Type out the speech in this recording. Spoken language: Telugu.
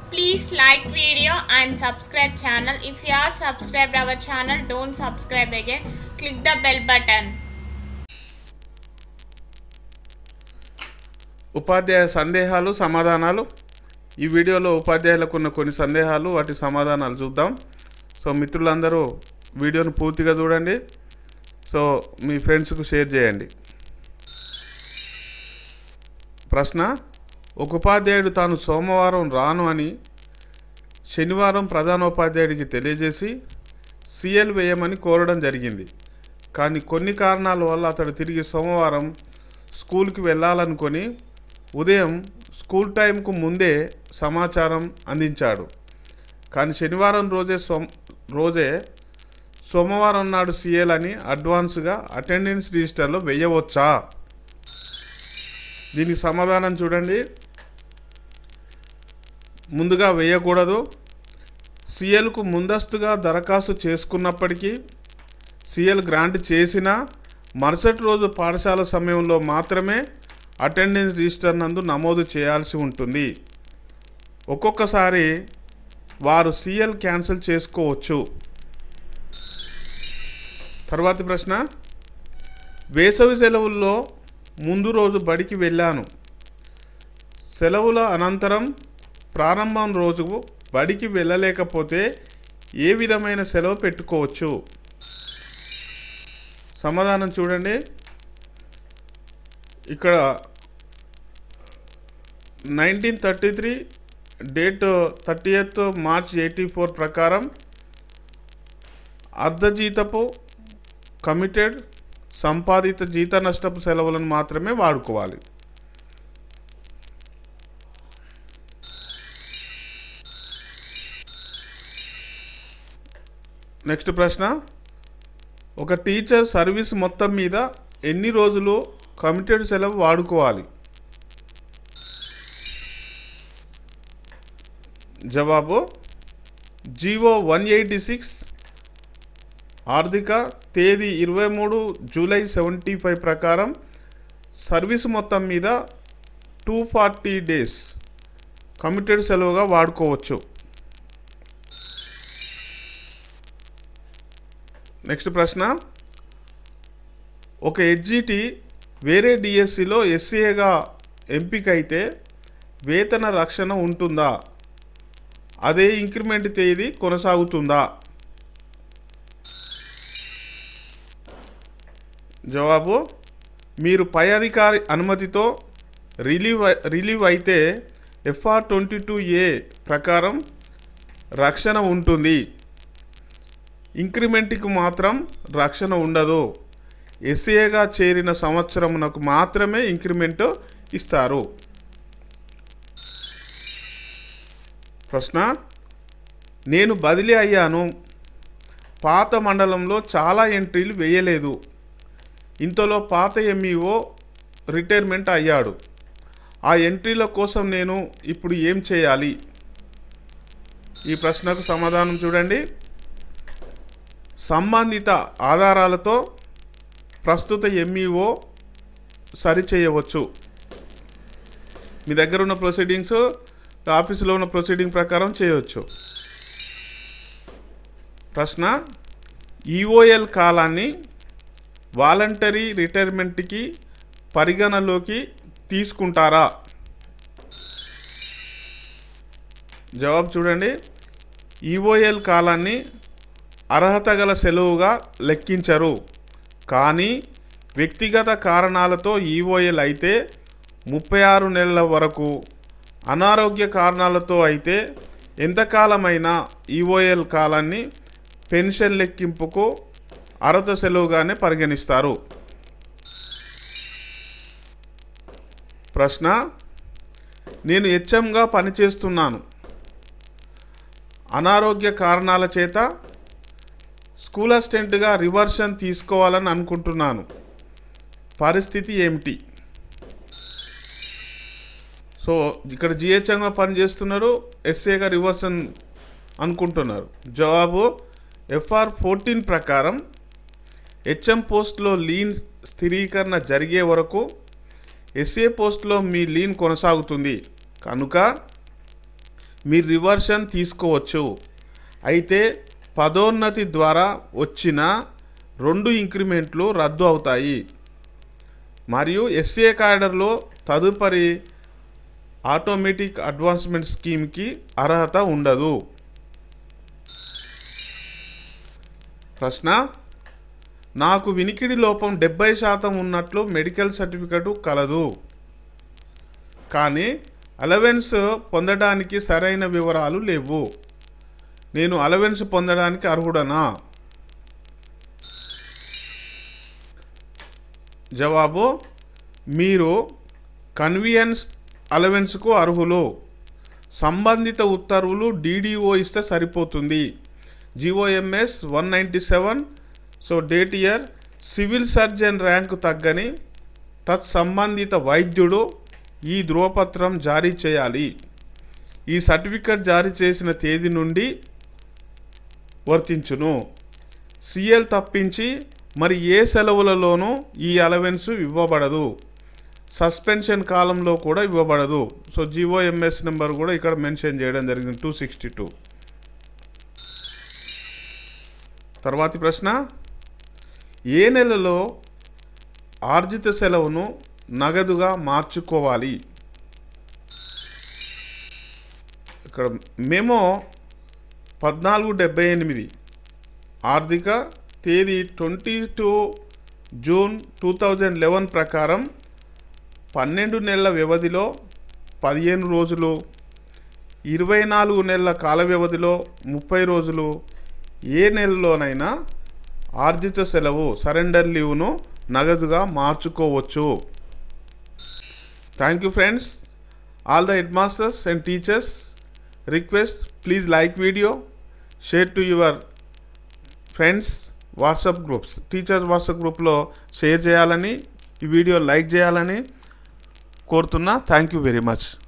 Please like video and subscribe channel. If you are subscribed our channel, don't subscribe again. Click the bell button. ఉపాధ్యాయ సందేహాలు సమాధానాలు ఈ వీడియోలో ఉపాధ్యాయులకు ఉన్న కొన్ని సందేహాలు వాటి సమాధానాలు చూద్దాం సో మిత్రులందరూ వీడియోను పూర్తిగా చూడండి సో మీ ఫ్రెండ్స్కు షేర్ చేయండి ప్రశ్న ఒక ఉపాధ్యాయుడు తాను సోమవారం రాను అని శనివారం ప్రధానోపాధ్యాయుడికి తెలియజేసి సిఎల్ వేయమని కోరడం జరిగింది కానీ కొన్ని కారణాల వల్ల అతడు తిరిగి సోమవారం స్కూల్కి వెళ్ళాలనుకొని ఉదయం స్కూల్ టైంకు ముందే సమాచారం అందించాడు కానీ శనివారం రోజే సోమ రోజే సోమవారం నాడు సిఎల్ అని అడ్వాన్స్గా అటెండెన్స్ రిజిస్టర్లో వేయవచ్చా దీనికి సమాధానం చూడండి ముందుగా వేయకూడదు సిఎల్కు ముందస్తుగా దరఖాస్తు చేసుకున్నప్పటికీ సిఎల్ గ్రాంట్ చేసినా మరుసటి రోజు పాఠశాల సమయంలో మాత్రమే అటెండెన్స్ రిజిస్టర్ నందు నమోదు చేయాల్సి ఉంటుంది ఒక్కొక్కసారి వారు సిఎల్ క్యాన్సిల్ చేసుకోవచ్చు తర్వాతి ప్రశ్న వేసవి సెలవుల్లో ముందు రోజు బడికి వెళ్ళాను సెలవుల అనంతరం ప్రారంభం రోజు బడికి వెళ్ళలేకపోతే ఏ విధమైన సెలవు పెట్టుకోవచ్చు సమాధానం చూడండి ఇక్కడ nineteen thirty three date thirty eighth March eighty four ప్రకారం అర్ధజీతపు కమిటెడ్ సంపాదిత జీత నష్టపు సెలవులను మాత్రమే వాడుకోవాలి నెక్స్ట్ ప్రశ్న ఒక టీచర్ సర్వీస్ మొత్తం మీద ఎన్ని రోజులు కమిటెడ్ సెలవు వాడుకోవాలి జవాబు జీవో వన్ ఎయిటీ సిక్స్ ఆర్థిక తేదీ ఇరవై మూడు జూలై సెవెంటీ ఫైవ్ ప్రకారం సర్వీస్ మొత్తం మీద టూ ఫార్టీ డేస్ కమిటెడ్ సెలవుగా వాడుకోవచ్చు నెక్స్ట్ ప్రశ్న ఒక హెచ్జిటి వేరే డిఎస్సిలో ఎస్సీఏగా ఎంపికైతే వేతన రక్షణ ఉంటుందా అదే ఇంక్రిమెంట్ తేదీ కొనసాగుతుందా జవాబు మీరు పై అధికారి అనుమతితో రిలీవ్ అయి- రిలీవ్ అయితే ఎఫ్ఆర్ ట్వంటీ టూ ఏ ప్రకారం రక్షణ ఉంటుంది ఇంక్రిమెంట్కి మాత్రం రక్షణ ఉండదు ఎస్ఏగా చేరిన సంవత్సరమునకు మాత్రమే ఇంక్రిమెంట్ ఇస్తారు ప్రశ్న నేను బదిలీ అయ్యాను పాత మండలంలో చాలా ఎంట్రీలు వేయలేదు ఇంతలో పాత ఎంఈఓ రిటైర్మెంట్ అయ్యాడు ఆ ఎంట్రీల కోసం నేను ఇప్పుడు ఏం చేయాలి ఈ ప్రశ్నకు సమాధానం చూడండి సంబంధిత ఆధారాలతో ప్రస్తుత ఎంఈఓ సరిచేయవచ్చు మీ దగ్గర ఉన్న ప్రొసీడింగ్స్ ఆఫీసులో ఉన్న ప్రొసీడింగ్ ప్రకారం చేయవచ్చు ప్రశ్న ఈఓఎల్ కాలాన్ని వాలంటరీ రిటైర్మెంట్కి పరిగణలోకి తీసుకుంటారా జవాబు చూడండి ఈఓఎల్ కాలాన్ని అర్హత గల సెలవుగా లెక్కించరు కానీ వ్యక్తిగత కారణాలతో ఈఓఎల్ అయితే ముప్పై ఆరు నెలల వరకు అనారోగ్య కారణాలతో అయితే ఎంతకాలమైనా ఈఓఎల్ కాలాన్ని పెన్షన్ లెక్కింపుకు అర్హత సెలవుగానే పరిగణిస్తారు ప్రశ్న నేను హెచ్ఎంగా పనిచేస్తున్నాను అనారోగ్య కారణాల చేత స్కూల్ అసిస్టెంట్గా రివర్షన్ తీసుకోవాలని అనుకుంటున్నాను పరిస్థితి ఏమిటి సో ఇక్కడ జిహెచ్ఎంగా పనిచేస్తున్నారు ఎస్ఏగా రివర్షన్ అనుకుంటున్నారు జవాబు ఎఫ్ఆర్ ఫోర్టీన్ ప్రకారం హెచ్ఎం పోస్ట్లో లీన్ స్థిరీకరణ జరిగే వరకు ఎస్ఏ పోస్ట్లో మీ లీన్ కొనసాగుతుంది కనుక మీరు రివర్షన్ తీసుకోవచ్చు అయితే పదోన్నతి ద్వారా వచ్చిన రెండు ఇంక్రిమెంట్లు రద్దు అవుతాయి మరియు ఎస్ఏ క్యాడర్లో తదుపరి ఆటోమేటిక్ అడ్వాన్స్మెంట్ స్కీమ్కి అర్హత ఉండదు ప్రశ్న నాకు వినికిడి లోపం డెబ్బై శాతం ఉన్నట్లు మెడికల్ సర్టిఫికెట్ కలదు కానీ అలవెన్స్ పొందడానికి సరైన వివరాలు లేవు నేను అలవెన్స్ పొందడానికి అర్హుడనా జవాబు మీరు కన్వీనియన్స్ అలవెన్స్కు అర్హులు సంబంధిత ఉత్తర్వులు డీడీఓ ఇస్తే సరిపోతుంది GOMS one ninety seven so date year civil surgeon rank తగ్గని తత్సంబంధిత వైద్యుడు ఈ ధృవపత్రం జారీ చేయాలి ఈ సర్టిఫికెట్ జారీ చేసిన తేదీ నుండి వర్తించును సిఎల్ తప్పించి మరి ఏ సెలవులలోనూ ఈ అలవెన్స్ ఇవ్వబడదు సస్పెన్షన్ కాలంలో కూడా ఇవ్వబడదు సో జిఓఎంఎస్ నెంబర్ కూడా ఇక్కడ మెన్షన్ చేయడం జరిగింది టూ సిక్స్టీ టూ తర్వాతి ప్రశ్న ఏ నెలలో ఆర్జిత సెలవును నగదుగా మార్చుకోవాలి ఇక్కడ మేము పద్నాలుగు డెబ్బై ఎనిమిది ఆర్థిక తేదీ twenty two June two thousand eleven ప్రకారం పన్నెండు నెలల వ్యవధిలో పదిహేను రోజులు ఇరవై నాలుగు నెలల కాల వ్యవధిలో ముప్పై రోజులు ఏ నెలలోనైనా ఆర్జిత సెలవు సరెండర్ లీవ్ను నగదుగా మార్చుకోవచ్చు thank you friends all the headmasters and teachers request please like video share to your friends WhatsApp groups teachers WhatsApp గ్రూప్లో షేర్ చేయాలని ఈ వీడియో లైక్ చేయాలని కోరుతున్నా థ్యాంక్ యూ వెరీ మచ్